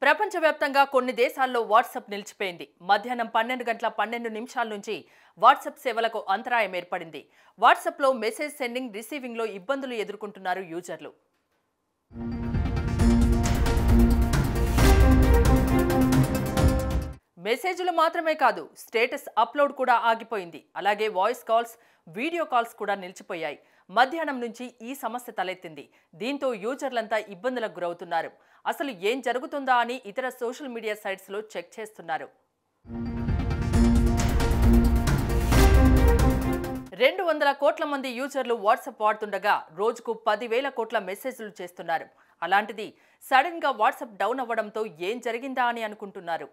ప్రపంచవ్యాప్తంగా కొన్ని దేశాల్లో వాట్సాప్ నిలిచిపోయింది మధ్యాహ్నం పన్నెండు గంటల పన్నెండు నిమిషాల నుంచి వాట్సాప్ సేవలకు అంతరాయం ఏర్పడింది వాట్సాప్లో మెసేజ్ సెండింగ్ రిసీవింగ్లో ఇబ్బందులు ఎదుర్కొంటున్నారు యూజర్లు మెసేజ్లు మాత్రమే కాదు స్టేటస్ అప్లోడ్ కూడా ఆగిపోయింది అలాగే వాయిస్ కాల్స్ వీడియో కాల్స్ కూడా నిలిచిపోయాయి మధ్యాహ్నం నుంచి ఈ సమస్య తలెత్తింది దీంతో యూజర్లంతా ఇబ్బందులకు గురవుతున్నారు అసలు ఏం జరుగుతుందా అని ఇతర సోషల్ మీడియా సైట్స్లో చెక్ చేస్తున్నారు రెండు వందల కోట్ల మంది యూజర్లు వాట్సాప్ వాడుతుండగా రోజుకు పదివేల కోట్ల మెసేజ్లు చేస్తున్నారు అలాంటిది సడన్ గా వాట్సాప్ డౌన్ అవ్వడంతో ఏం జరిగిందా అని అనుకుంటున్నారు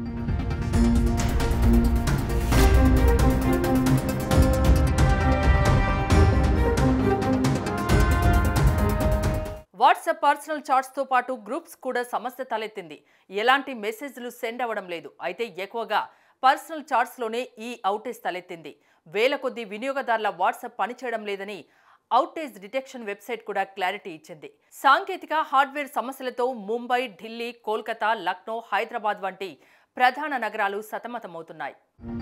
వాట్సాప్ పర్సనల్ చాట్స్తో పాటు గ్రూప్స్ కూడా సమస్య తలెత్తింది ఎలాంటి మెసేజ్లు సెండ్ అవ్వడం లేదు అయితే ఎక్కువగా పర్సనల్ చాట్స్లోనే ఈ అవుటేజ్ తలెత్తింది వేల కొద్ది వినియోగదారుల వాట్సాప్ పనిచేయడం లేదని అవుటేజ్ డిటెక్షన్ వెబ్సైట్ కూడా క్లారిటీ ఇచ్చింది సాంకేతిక హార్డ్వేర్ సమస్యలతో ముంబై ఢిల్లీ కోల్కతా లక్నో హైదరాబాద్ వంటి ప్రధాన నగరాలు సతమతమవుతున్నాయి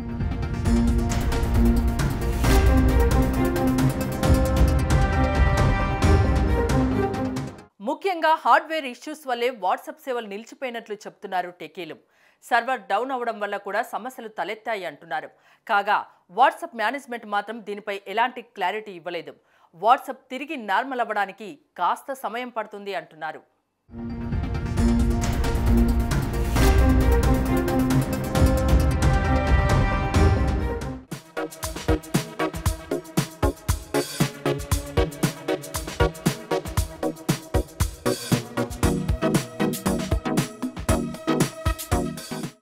ముఖ్యంగా హార్డ్వేర్ ఇష్యూస్ వల్లే వాట్సాప్ సేవలు నిలిచిపోయినట్లు చెప్తున్నారు టెకీలు సర్వర్ డౌన్ అవడం వల్ల కూడా సమస్యలు తలెత్తాయి అంటున్నారు కాగా వాట్సాప్ మేనేజ్మెంట్ మాత్రం దీనిపై ఎలాంటి క్లారిటీ ఇవ్వలేదు వాట్సాప్ తిరిగి నార్మల్ అవ్వడానికి కాస్త సమయం పడుతుంది అంటున్నారు